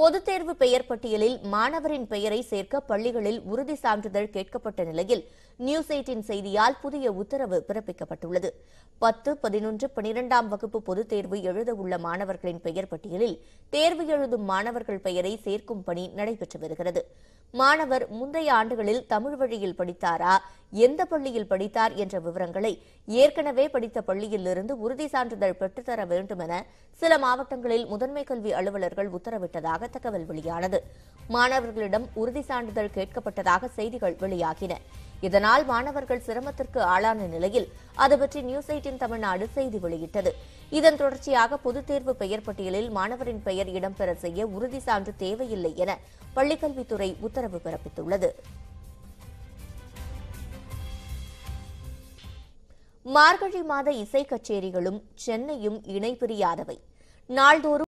பொதுத் தேர்வு பெயர் பட்டியலில் மாணவரின் பெயரை சேர்க்க பள்ளிகளில் உறுதி சான்றிதழ் கேட்கப்பட்ட நிலையில் நியூஸ் எயிட்டின் செய்தியால் புதிய உத்தரவு பிறப்பிக்கப்பட்டுள்ளது பத்து பதினொன்று பனிரெண்டாம் வகுப்பு பொதுத் தேர்வு எழுத உள்ள மாணவர்களின் பெயர் பட்டியலில் தேர்வு எழுதும் மாணவர்கள் பெயரை சேர்க்கும் பணி நடைபெற்று வருகிறது மாணவர் முந்தைய ஆண்டுகளில் தமிழ் வழியில் படித்தாரா எந்த பள்ளியில் படித்தார் என்ற விவரங்களை ஏற்கனவே படித்த பள்ளியிலிருந்து உறுதி சான்றிதழ் பெற்றுத்தர வேண்டும் என சில மாவட்டங்களில் முதன்மை கல்வி அலுவலர்கள் உத்தரவிட்டதாக தகவல் வெளியானது மாணவர்களிடம் உறுதி சான்றிதழ் கேட்கப்பட்டதாக செய்திகள் வெளியாகின இதனால் மாணவர்கள் சிரமத்திற்கு ஆளான நிலையில் அது பற்றி நியூஸ் எயிட்டின் தமிழ்நாடு செய்தி வெளியிட்டது இதன் தொடர்ச்சியாக பொதுத் தேர்வு பெயர் பட்டியலில் மாணவரின் பெயர் இடம்பெற செய்ய உறுதி சான்று தேவையில்லை என பள்ளிக்கல்வித்துறை உத்தரவு பிறப்பித்துள்ளது மார்கழி மாத இசை கச்சேரிகளும் சென்னையும் இணைபிரியாதவை நாள்தோறும்